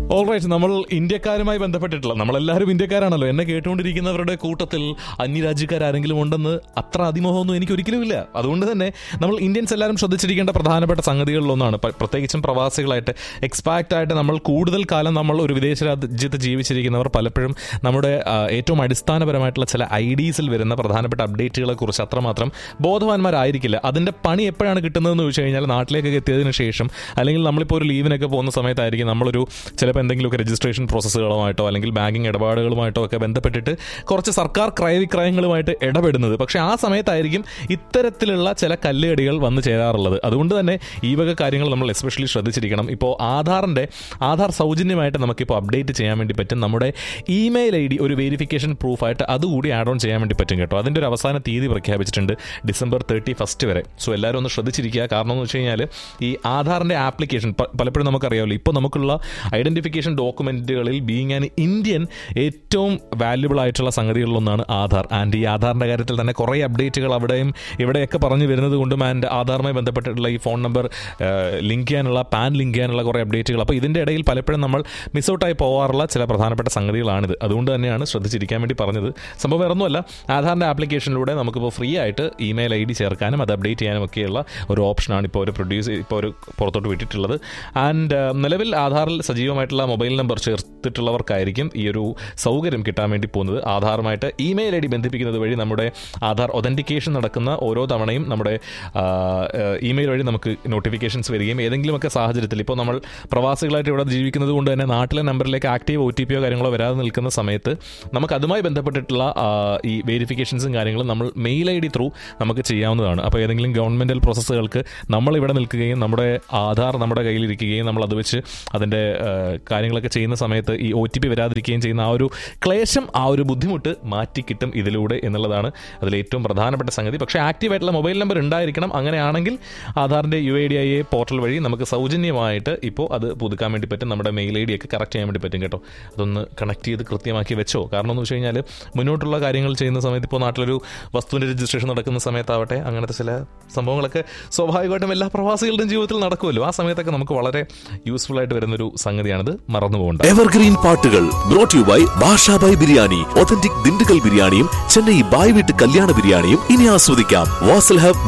alright നമ്മൾ ഇന്ത്യക്കാരുമായി ബന്ധപ്പെട്ടിട്ടുള്ള നമ്മളെല്ലാവരും ഇന്ത്യക്കാരാണല്ലോ എന്നെ കേട്ടുകൊണ്ടിരിക്കുന്നവരുടെ കൂട്ടത്തിൽ അന്യരാജ്യക്കാരെങ്കിലും ഉണ്ടെന്ന് അത്ര അതിമോഹമൊന്നും എനിക്ക് ഒരിക്കലും ഇല്ല അതുകൊണ്ട് തന്നെ നമ്മൾ ഇന്ത്യൻസ് എല്ലാവരും ശ്രദ്ധിച്ചിരിക്കേണ്ട പ്രധാനപ്പെട്ട സംഗതികളിലൊന്നാണ് പ- പ്രത്യേകിച്ചും പ്രവാസികളായിട്ട് എക്സ്പാക്റ്റ് ആയിട്ട് നമ്മൾ കൂടുതൽ കാലം നമ്മൾ ഒരു വിദേശ രാജ്യത്ത് ജീവിച്ചിരിക്കുന്നവർ പലപ്പോഴും നമ്മുടെ ആ, ഏറ്റവും അടിസ്ഥാനപരമായിട്ടുള്ള ചില ഐ ഡീസിൽ വരുന്ന പ്രധാനപ്പെട്ട അപ്ഡേറ്റുകളെ കുറിച്ച് അത്രമാത്രം ബോധവാന്മാരായിരിക്കില്ല അതിന്റെ പണി എപ്പോഴാണ് കിട്ടുന്നതെന്ന് ചോദിച്ചു കഴിഞ്ഞാൽ നാട്ടിലേക്കൊക്കെ എത്തിയതിനു ശേഷം അല്ലെങ്കിൽ നമ്മളിപ്പോൾ ഒരു ലീവിനൊക്കെ പോകുന്ന സമയത്തായിരിക്കും നമ്മളൊരു ചിലപ്പോൾ എന്തെങ്കിലുമൊക്കെ രജിസ്ട്രേഷൻ പ്രോസസ്സുകളുമായിട്ടോ അല്ലെങ്കിൽ ബാങ്കിങ് ഇടപാടുകളുമായിട്ടോ ഒക്കെ ബന്ധപ്പെട്ടിട്ട് കുറച്ച് സർക്കാർ ക്രയവിക്രയങ്ങളുമായിട്ട് ഇടപെടുന്നത് പക്ഷേ ആ സമയത്തായിരിക്കും ഇത്തരത്തിലുള്ള ചില കല്ലുകടികൾ വന്നു ചേരാറുള്ളത് അതുകൊണ്ട് തന്നെ ഈ വക കാര്യങ്ങൾ നമ്മൾ എസ്പെഷ്യലി ശ്രദ്ധിച്ചിരിക്കണം ഇപ്പോൾ ആധാറിൻ്റെ ആധാർ സൗജന്യമായിട്ട് നമുക്കിപ്പോൾ അപ്ഡേറ്റ് ചെയ്യാൻ വേണ്ടി പറ്റും നമ്മുടെ ഇമെയിൽ ഐ ഡി ഒരു വെരിഫിക്കേഷൻ പ്രൂഫായിട്ട് അതുകൂടി ആഡ് ഓൺ ചെയ്യാൻ വേണ്ടി പറ്റും കേട്ടോ അതിൻ്റെ ഒരു അവസാന തീയതി പ്രഖ്യാപിച്ചിട്ടുണ്ട് ഡിസംബർ തേർട്ടി ഫസ്റ്റ് വരെ സോ എല്ലാവരും ഒന്ന് ശ്രദ്ധിച്ചിരിക്കുക കാരണം എന്ന് വെച്ച് കഴിഞ്ഞാൽ ഈ ആധാറിൻ്റെ ആപ്ലിക്കേഷൻ പലപ്പോഴും നമുക്കറിയാമല്ലോ ഇപ്പോൾ നമുക്കുള്ള ഐഡന്റിഫിക്കേഷൻ ഡോക്യുമെന്റുകളിൽ ബീങ് ആൻ ഇന്ത്യൻ ഏറ്റവും വാല്യുബിൾ ആയിട്ടുള്ള സംഗതികളിലൊന്നാണ് ആധാർ ആൻഡ് ഈ ആധാറിന്റെ കാര്യത്തിൽ തന്നെ കുറേ അപ്ഡേറ്റുകൾ അവിടെയും ഇവിടെയൊക്കെ പറഞ്ഞു വരുന്നത് കൊണ്ടും ആൻഡ് ആധാറുമായി ബന്ധപ്പെട്ടിട്ടുള്ള ഈ ഫോൺ നമ്പർ ലിങ്ക് ചെയ്യാനുള്ള പാൻ ലിങ്ക് ചെയ്യാനുള്ള കുറേ അപ്ഡേറ്റുകൾ അപ്പോൾ ഇതിന്റെ ഇടയിൽ പലപ്പോഴും നമ്മൾ മിസ് ഔട്ടായി പോകാറുള്ള ചില പ്രധാനപ്പെട്ട സംഗതികളാണിത് അതുകൊണ്ട് തന്നെയാണ് ശ്രദ്ധിച്ചിരിക്കാൻ വേണ്ടി പറഞ്ഞത് സംഭവം വേറൊന്നുമല്ല ആധാറിന്റെ ആപ്ലിക്കേഷനിലൂടെ നമുക്കിപ്പോൾ ഫ്രീ ആയിട്ട് ഇമെയിൽ ഐ ഡി ചേർക്കാനും അത് അപ്ഡേറ്റ് ചെയ്യാനും ഒക്കെയുള്ള ഒരു ഓപ്ഷനാണ് ഇപ്പോൾ ഒരു പ്രൊഡ്യൂസ് ഇപ്പോൾ ഒരു പുറത്തോട്ട് വിട്ടിട്ടുള്ളത് ആൻഡ് നിലവിൽ ആധാറിൽ സജീവമായിട്ടുള്ള മൊബൈൽ നമ്പർ ചേർത്തിട്ടുള്ളവർക്കായിരിക്കും ഈ ഒരു സൗകര്യം കിട്ടാൻ വേണ്ടി പോകുന്നത് ആധാറുമായിട്ട് ഇമെയിൽ ഐ ഡി ബന്ധിപ്പിക്കുന്നത് വഴി നമ്മുടെ ആധാർ ഒതന്റിക്കേഷൻ നടക്കുന്ന ഓരോ തവണയും നമ്മുടെ ഇമെയിൽ വഴി നമുക്ക് നോട്ടിഫിക്കേഷൻസ് വരികയും ഏതെങ്കിലുമൊക്കെ സാഹചര്യത്തിൽ ഇപ്പോൾ നമ്മൾ പ്രവാസികളായിട്ട് ഇവിടെ ജീവിക്കുന്നത് കൊണ്ട് തന്നെ നാട്ടിലെ നമ്പറിലേക്ക് ആക്റ്റീവ് ഒ ടി പിയോ കാര്യങ്ങളോ വരാതെ നിൽക്കുന്ന സമയത്ത് നമുക്ക് അതുമായി ബന്ധപ്പെട്ടിട്ടുള്ള ആ, ഈ വെരിഫിക്കേഷൻസും കാര്യങ്ങളും നമ്മൾ മെയിൽ ഐ ഡി ത്രൂ നമുക്ക് ചെയ്യാവുന്നതാണ് അപ്പോൾ ഏതെങ്കിലും ഗവൺമെൻറ്റൽ പ്രോസസ്സുകൾക്ക് നമ്മൾ ഇവിടെ നിൽക്കുകയും നമ്മുടെ ആധാർ നമ്മുടെ കയ്യിലിരിക്കുകയും നമ്മൾ അത് വെച്ച് അതിൻ്റെ ആ, കാര്യങ്ങളൊക്കെ ചെയ്യുന്ന സമയത്ത് ഈ ഒ ടി പി വരാതിരിക്കുകയും ചെയ്യുന്ന ആ ഒരു ക്ലേശം ആ ഒരു ബുദ്ധിമുട്ട് മാറ്റി കിട്ടും ഇതിലൂടെ എന്നുള്ളതാണ് അതിൽ ഏറ്റവും പ്രധാനപ്പെട്ട സംഗതി പക്ഷേ ആക്റ്റീവ് ആയിട്ടുള്ള മൊബൈൽ നമ്പർ ഉണ്ടായിരിക്കണം അങ്ങനെയാണെങ്കിൽ ആധാറിൻ്റെ U I D A I portal വഴി നമുക്ക് സൗജന്യമായിട്ട് ഇപ്പോൾ അത് പുതുക്കാൻ വേണ്ടി പറ്റും നമ്മുടെ മെയിൽ ഐ ഡി ഒക്കെ കറക്റ്റ് ചെയ്യാൻ വേണ്ടി പറ്റും കേട്ടോ അതൊന്ന് കണക്ട് ചെയ്ത് കൃത്യമാക്കി വെച്ചോ കാരണം എന്ന് വെച്ച് കഴിഞ്ഞാൽ മുന്നോട്ടുള്ള കാര്യങ്ങൾ ചെയ്യുന്ന സമയത്ത് ഇപ്പോൾ നാട്ടിലൊരു വസ്തുവിൻ്റെ രജിസ്ട്രേഷൻ നടക്കുന്ന സമയത്താവട്ടെ അങ്ങനത്തെ ചില സംഭവങ്ങളൊക്കെ സ്വാഭാവികമായിട്ടും എല്ലാ പ്രവാസികളുടെയും ജീവിതത്തിൽ നടക്കുമല്ലോ ആ സമയത്തൊക്കെ നമുക്ക് വളരെ യൂസ്ഫുൾ ആയിട്ട് വരുന്നൊരു സംഗതിയാണിത് മറന്നു പോകേണ്ട എവർഗ്രീൻ പാട്ടുകൾ brought you by Bashabhai biryani authentic Dindigul ബിരിയാണിയും ചെന്നൈ ബായ് വീട്ട് കല്യാണ ബിരിയാണിയും ഇനി ആസ്വദിക്കാം വാസൽ ഹബ്